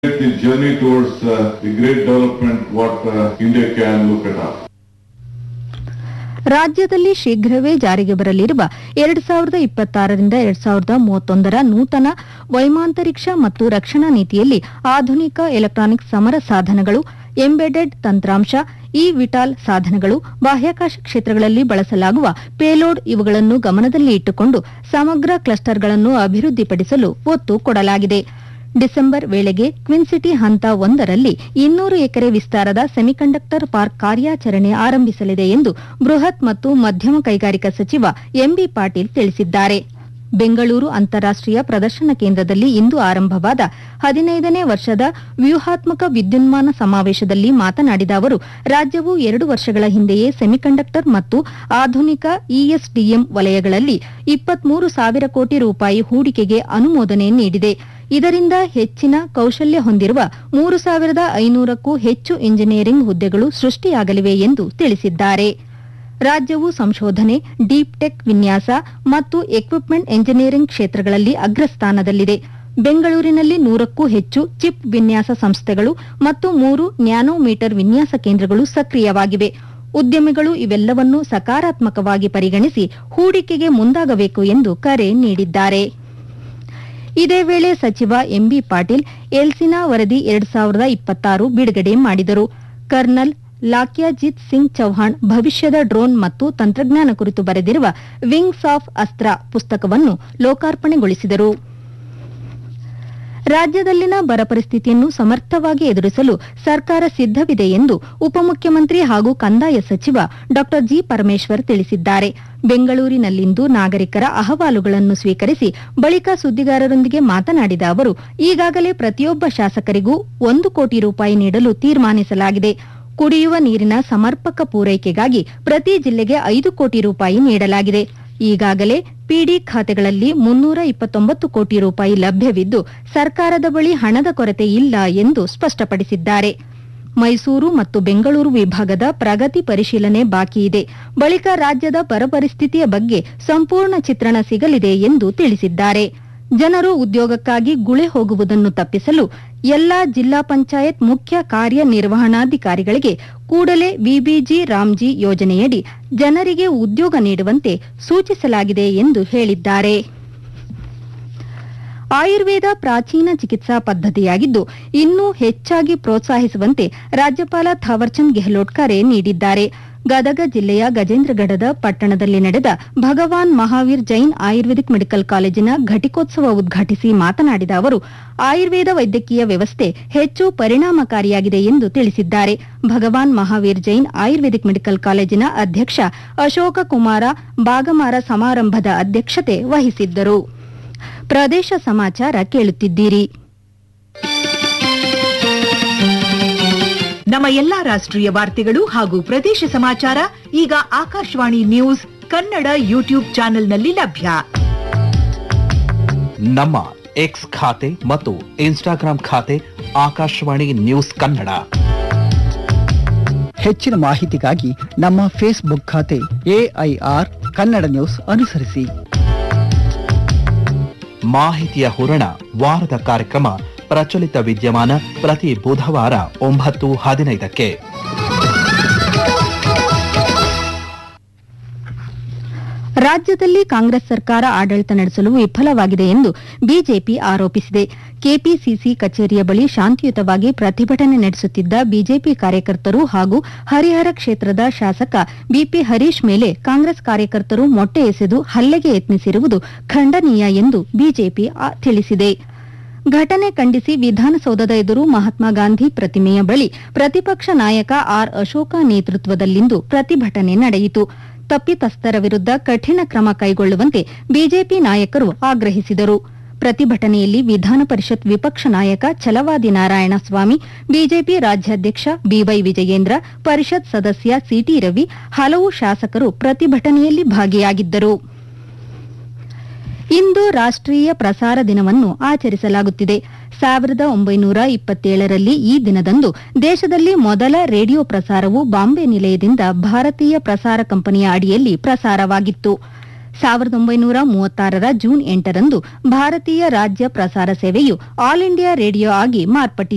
the journey towards uh, the great development what uh, India can look at up. ರಾಜ್ಯದಲ್ಲಿ ಶೀಘ್ರವೇ ಜಾರಿಗೆ ಬರಲಿರುವ ಎರಡು ಸಾವಿರದ ಇಪ್ಪತ್ತಾರರಿಂದ ಎರಡ್ ಸಾವಿರದ ಮೂವತ್ತೊಂದರ ನೂತನ ವೈಮಾಂತರಿಕ್ಷ ಮತ್ತು ರಕ್ಷಣಾ ನೀತಿಯಲ್ಲಿ ಆಧುನಿಕ ಎಲೆಕ್ಟ್ರಾನಿಕ್ ಸಮರ ಸಾಧನಗಳು ಎಂಬೆಡೆಡ್ ತಂತ್ರಾಂಶ ಇ ವಿಟಾಲ್ ಸಾಧನಗಳು ಬಾಹ್ಯಾಕಾಶ ಕ್ಷೇತ್ರಗಳಲ್ಲಿ ಬಳಸಲಾಗುವ ಪೇಲೋಡ್ ಇವುಗಳನ್ನು ಗಮನದಲ್ಲಿ ಇಟ್ಟುಕೊಂಡು ಸಮಗ್ರ ಕ್ಲಸ್ಟರ್ಗಳನ್ನು ಅಭಿವೃದ್ಧಿಪಡಿಸಲು ಒತ್ತು ಕೊಡಲಾಗಿದೆ ಡಿಸೆಂಬರ್ ವೇಳೆಗೆ ಕ್ವಿನ್ ಸಿಟಿ ಹಂತ ಒಂದರಲ್ಲಿ ಇನ್ನೂರು ಎಕರೆ ವಿಸ್ತಾರದ ಸೆಮಿಕಂಡಕ್ಟರ್ ಪಾರ್ಕ್ ಕಾರ್ಯಾಚರಣೆ ಆರಂಭಿಸಲಿದೆ ಎಂದು ಬೃಹತ್ ಮತ್ತು ಮಧ್ಯಮ ಕೈಗಾರಿಕಾ ಸಚಿವ ಎಂಬಿ ಪಾಟೀಲ್ ತಿಳಿಸಿದ್ದಾರೆ ಬೆಂಗಳೂರು ಅಂತಾರಾಷ್ಟೀಯ ಪ್ರದರ್ಶನ ಕೇಂದ್ರದಲ್ಲಿ ಇಂದು ಆರಂಭವಾದ ಹದಿನೈದನೇ ವರ್ಷದ ವ್ಯೂಹಾತ್ಮಕ ವಿದ್ಯುನ್ಮಾನ ಸಮಾವೇಶದಲ್ಲಿ ಮಾತನಾಡಿದ ಅವರು ರಾಜ್ಯವು ಎರಡು ವರ್ಷಗಳ ಹಿಂದೆಯೇ ಸೆಮಿಕಂಡಕ್ಟರ್ ಮತ್ತು ಆಧುನಿಕ ಇಎಸ್ಡಿಎಂ ವಲಯಗಳಲ್ಲಿ ಇಪ್ಪತ್ಮೂರು ಸಾವಿರ ಕೋಟಿ ರೂಪಾಯಿ ಹೂಡಿಕೆಗೆ ಅನುಮೋದನೆ ನೀಡಿದೆ ಇದರಿಂದ ಹೆಚ್ಚಿನ ಕೌಶಲ್ಯ ಹೊಂದಿರುವ ಮೂರು ಸಾವಿರದ ಐನೂರಕ್ಕೂ ಹೆಚ್ಚು ಇಂಜಿನಿಯರಿಂಗ್ ಹುದ್ದೆಗಳು ಸೃಷ್ಟಿಯಾಗಲಿವೆ ಎಂದು ತಿಳಿಸಿದ್ದಾರೆ ರಾಜ್ಯವು ಸಂಶೋಧನೆ ಡೀಪ್ ಟೆಕ್ ವಿನ್ಯಾಸ ಮತ್ತು ಎಕ್ವಿಪ್ಮೆಂಟ್ ಎಂಜಿನಿಯರಿಂಗ್ ಕ್ಷೇತ್ರಗಳಲ್ಲಿ ಅಗ್ರಸ್ಥಾನದಲ್ಲಿದೆ ಬೆಂಗಳೂರಿನಲ್ಲಿ ನೂರಕ್ಕೂ ಹೆಚ್ಚು ಚಿಪ್ ವಿನ್ಯಾಸ ಸಂಸ್ಥೆಗಳು ಮತ್ತು ಮೂರು ನ್ಯಾನೋಮೀಟರ್ ವಿನ್ಯಾಸ ಕೇಂದ್ರಗಳು ಸಕ್ರಿಯವಾಗಿವೆ ಉದ್ಯಮಿಗಳು ಇವೆಲ್ಲವನ್ನೂ ಸಕಾರಾತ್ಮಕವಾಗಿ ಪರಿಗಣಿಸಿ ಹೂಡಿಕೆಗೆ ಮುಂದಾಗಬೇಕು ಎಂದು ಕರೆ ನೀಡಿದ್ದಾರೆ ಇದೇ ವೇಳೆ ಸಚಿವ ಎಂಬಿ ಪಾಟೀಲ್ ಎಲ್ಸಿನಾ ವರದಿ ಎರಡ್ ಸಾವಿರದ ಇಪ್ಪತ್ತಾರು ಬಿಡುಗಡೆ ಮಾಡಿದರು ಕರ್ನಲ್ ಲಾಕ್ಯಾಜಿತ್ ಸಿಂಗ್ ಚೌಹಾಣ್ ಭವಿಷ್ಯದ ಡ್ರೋನ್ ಮತ್ತು ತಂತ್ರಜ್ಞಾನ ಕುರಿತು ಬರೆದಿರುವ ವಿಂಗ್ಸ್ ಆಫ್ ಅಸ್ತ್ರ ಪುಸ್ತಕವನ್ನು ಲೋಕಾರ್ಪಣೆಗೊಳಿಸಿದರು ರಾಜ್ಯದಲ್ಲಿನ ಬರ ಪರಿಸ್ಥಿತಿಯನ್ನು ಸಮರ್ಥವಾಗಿ ಎದುರಿಸಲು ಸರ್ಕಾರ ಸಿದ್ದವಿದೆ ಎಂದು ಉಪಮುಖ್ಯಮಂತ್ರಿ ಹಾಗೂ ಕಂದಾಯ ಸಚಿವ ಡಾ ಜಿ ಪರಮೇಶ್ವರ್ ತಿಳಿಸಿದ್ದಾರೆ ಬೆಂಗಳೂರಿನಲ್ಲಿಂದು ನಾಗರಿಕರ ಅಹವಾಲುಗಳನ್ನು ಸ್ವೀಕರಿಸಿ ಬಳಿಕ ಸುದ್ದಿಗಾರರೊಂದಿಗೆ ಮಾತನಾಡಿದ ಅವರು ಈಗಾಗಲೇ ಪ್ರತಿಯೊಬ್ಬ ಶಾಸಕರಿಗೂ ಒಂದು ಕೋಟಿ ರೂಪಾಯಿ ನೀಡಲು ತೀರ್ಮಾನಿಸಲಾಗಿದೆ ಕುಡಿಯುವ ನೀರಿನ ಸಮರ್ಪಕ ಪೂರೈಕೆಗಾಗಿ ಪ್ರತಿ ಜಿಲ್ಲೆಗೆ ಐದು ಕೋಟಿ ರೂಪಾಯಿ ನೀಡಲಾಗಿದೆ ಈಗಾಗಲೇ ಪಿಡಿ ಖಾತೆಗಳಲ್ಲಿ ಮುನ್ನೂರ ಇಪ್ಪತ್ತೊಂಬತ್ತು ಕೋಟಿ ರೂಪಾಯಿ ಲಭ್ಯವಿದ್ದು ಸರ್ಕಾರದ ಬಳಿ ಹಣದ ಕೊರತೆ ಇಲ್ಲ ಎಂದು ಸ್ಪಷ್ಟಪಡಿಸಿದ್ದಾರೆ ಮೈಸೂರು ಮತ್ತು ಬೆಂಗಳೂರು ವಿಭಾಗದ ಪ್ರಗತಿ ಪರಿಶೀಲನೆ ಬಾಕಿ ಇದೆ ಬಳಿಕ ರಾಜ್ಯದ ಬರ ಪರಿಸ್ಥಿತಿಯ ಬಗ್ಗೆ ಸಂಪೂರ್ಣ ಚಿತ್ರಣ ಸಿಗಲಿದೆ ಎಂದು ತಿಳಿಸಿದ್ದಾರೆ ಜನರು ಉದ್ಯೋಗಕ್ಕಾಗಿ ಗುಳೆ ಹೋಗುವುದನ್ನು ತಪ್ಪಿಸಲು ಎಲ್ಲಾ ಜಿಲ್ಲಾ ಪಂಚಾಯತ್ ಮುಖ್ಯ ಕಾರ್ಯನಿರ್ವಹಣಾಧಿಕಾರಿಗಳಿಗೆ ಕೂಡಲೇ ವಿಬಿಜಿ ರಾಮ್ಜಿ ಯೋಜನೆಯಡಿ ಜನರಿಗೆ ಉದ್ಯೋಗ ನೀಡುವಂತೆ ಸೂಚಿಸಲಾಗಿದೆ ಎಂದು ಹೇಳಿದ್ದಾರೆ ಆಯುರ್ವೇದ ಪ್ರಾಚೀನ ಚಿಕಿತ್ಸಾ ಪದ್ಧತಿಯಾಗಿದ್ದು ಇನ್ನೂ ಹೆಚ್ಚಾಗಿ ಪ್ರೋತ್ಸಾಹಿಸುವಂತೆ ರಾಜ್ಯಪಾಲ ಥಾವರ್ಚಂದ್ ಗೆಹ್ಲೋಟ್ ಕರೆ ನೀಡಿದ್ದಾರೆ ಗದಗ ಜಿಲ್ಲೆಯ ಗಜೇಂದ್ರಗಢದ ಪಟ್ಟಣದಲ್ಲಿ ನಡೆದ ಭಗವಾನ್ ಮಹಾವೀರ್ ಜೈನ್ ಆಯುರ್ವೇದಿಕ್ ಮೆಡಿಕಲ್ ಕಾಲೇಜಿನ ಘಟಿಕೋತ್ಸವ ಉದ್ಘಾಟಿಸಿ ಮಾತನಾಡಿದ ಅವರು ಆಯುರ್ವೇದ ವೈದ್ಯಕೀಯ ವ್ಯವಸ್ಥೆ ಹೆಚ್ಚು ಪರಿಣಾಮಕಾರಿಯಾಗಿದೆ ಎಂದು ತಿಳಿಸಿದ್ದಾರೆ ಭಗವಾನ್ ಮಹಾವೀರ್ ಜೈನ್ ಆಯುರ್ವೇದಿಕ್ ಮೆಡಿಕಲ್ ಕಾಲೇಜಿನ ಅಧ್ಯಕ್ಷ ಅಶೋಕ ಕುಮಾರ ಬಾಗಮಾರ ಸಮಾರಂಭದ ಅಧ್ಯಕ್ಷತೆ ವಹಿಸಿದ್ದರು ಪ್ರದೇಶ ಸಮಾಚಾರ ಕೇಳುತ್ತಿದ್ದೀರಿ ನಮ್ಮ ಎಲ್ಲಾ ರಾಷ್ಟ್ರೀಯ ವಾರ್ತೆಗಳು ಹಾಗೂ ಪ್ರದೇಶ ಸಮಾಚಾರ ಈಗ ಆಕಾಶವಾಣಿ ನ್ಯೂಸ್ ಕನ್ನಡ ಯೂಟ್ಯೂಬ್ ಚಾನೆಲ್ನಲ್ಲಿ ಲಭ್ಯ ನಮ್ಮ ಎಕ್ಸ್ ಖಾತೆ ಮತ್ತು ಇನ್ಸ್ಟಾಗ್ರಾಂ ಖಾತೆ ಆಕಾಶವಾಣಿ ನ್ಯೂಸ್ ಕನ್ನಡ ಹೆಚ್ಚಿನ ಮಾಹಿತಿಗಾಗಿ ನಮ್ಮ ಫೇಸ್ಬುಕ್ ಖಾತೆ ಎಐಆರ್ ಕನ್ನಡ ನ್ಯೂಸ್ ಅನುಸರಿಸಿ ಮಾಹಿತಿಯ ಹೂರಣ ವಾರದ ಕಾರ್ಯಕ್ರಮ ಪ್ರಚಲಿತ ವಿದ್ಯಮಾನ ಪ್ರತಿ ಬುಧವಾರ ಒಂಬತ್ತು ಹದಿನೈದಕ್ಕೆ ರಾಜ್ಯದಲ್ಲಿ ಕಾಂಗ್ರೆಸ್ ಸರ್ಕಾರ ಆಡಳಿತ ನಡೆಸಲು ವಿಫಲವಾಗಿದೆ ಎಂದು ಬಿಜೆಪಿ ಆರೋಪಿಸಿದೆ ಕೆಪಿಸಿಸಿ ಕಚೇರಿಯ ಬಳಿ ಶಾಂತಿಯುತವಾಗಿ ಪ್ರತಿಭಟನೆ ನಡೆಸುತ್ತಿದ್ದ ಬಿಜೆಪಿ ಕಾರ್ಯಕರ್ತರು ಹಾಗೂ ಹರಿಹರ ಕ್ಷೇತ್ರದ ಶಾಸಕ ಬಿಪಿ ಹರೀಶ್ ಮೇಲೆ ಕಾಂಗ್ರೆಸ್ ಕಾರ್ಯಕರ್ತರು ಮೊಟ್ಟೆ ಎಸೆದು ಹಲ್ಲೆಗೆ ಯತ್ನಿಸಿರುವುದು ಖಂಡನೀಯ ಎಂದು ಬಿಜೆಪಿ ಆ- ತಿಳಿಸಿದೆ ಘಟನೆ ಖಂಡಿಸಿ ವಿಧಾನಸೌಧದ ಎದುರು ಮಹಾತ್ಮ ಗಾಂಧಿ ಪ್ರತಿಮೆಯ ಬಳಿ ಪ್ರತಿಪಕ್ಷ ನಾಯಕ ಆರ್ ಅಶೋಕ ನೇತೃತ್ವದಲ್ಲಿಂದು ಪ್ರತಿಭಟನೆ ನಡೆಯಿತು ತಪ್ಪಿತಸ್ಥರ ವಿರುದ್ಧ ಕಠಿಣ ಕ್ರಮ ಕೈಗೊಳ್ಳುವಂತೆ ಬಿಜೆಪಿ ನಾಯಕರು ಆಗ್ರಹಿಸಿದರು ಪ್ರತಿಭಟನೆಯಲ್ಲಿ ವಿಧಾನ ಪರಿಷತ್ ವಿಪಕ್ಷ ನಾಯಕ ಛಲವಾದಿ ನಾರಾಯಣಸ್ವಾಮಿ ಬಿಜೆಪಿ ರಾಜ್ಯಾಧ್ಯಕ್ಷ ಬಿವೈ ವಿಜಯೇಂದ್ರ ಪರಿಷತ್ ಸದಸ್ಯ ಸಿಟಿ ರವಿ ಹಲವು ಶಾಸಕರು ಪ್ರತಿಭಟನೆಯಲ್ಲಿ ಭಾಗಿಯಾಗಿದ್ದರು ಇಂದು ರಾಷ್ಟ್ರೀಯ ಪ್ರಸಾರ ದಿನವನ್ನು ಆಚರಿಸಲಾಗುತ್ತಿದೆ ಸಾವಿರದ ಒಂಬೈನೂರ ಇಪ್ಪತ್ತೇಳರಲ್ಲಿ ಈ ದಿನದಂದು ದೇಶದಲ್ಲಿ ಮೊದಲ ರೇಡಿಯೋ ಪ್ರಸಾರವು ಬಾಂಬೆ ನಿಲಯದಿಂದ ಭಾರತೀಯ ಪ್ರಸಾರ ಕಂಪನಿಯ ಅಡಿಯಲ್ಲಿ ಪ್ರಸಾರವಾಗಿತ್ತು ಸಾವಿರದ ಒಂಬೈನೂರ ಮೂವತ್ತಾರರ ಜೂನ್ ಎಂಟರಂದು ಭಾರತೀಯ ರಾಜ್ಯ ಪ್ರಸಾರ ಸೇವೆಯು ಆಲ್ ಇಂಡಿಯಾ ರೇಡಿಯೋ ಆಗಿ ಮಾರ್ಪಟ್ಟಿತ್ತು